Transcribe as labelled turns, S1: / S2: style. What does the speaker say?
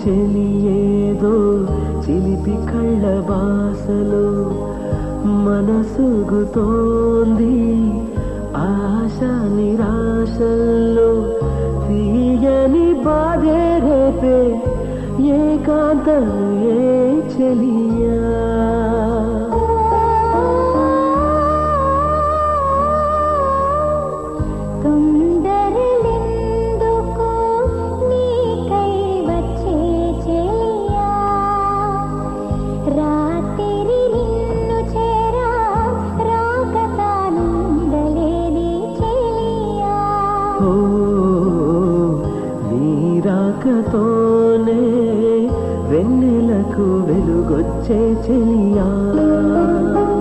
S1: చెలి ఏదో చిలిపి కళ్ళ బాసలో మనసుగుతోంది ఆశ నిరాశల్లో తీయని బాధే రేపే ఏకాంతం ఏ చెలియా
S2: తొందరలెందుకు నీకై వచ్చే చెలియా రాత్రి నిన్ను చేరా రాకతానుండలేని చెలియా
S1: ఓ నీరాకతోనే వెన్నెలకు వెలుగొచ్చే చెలియా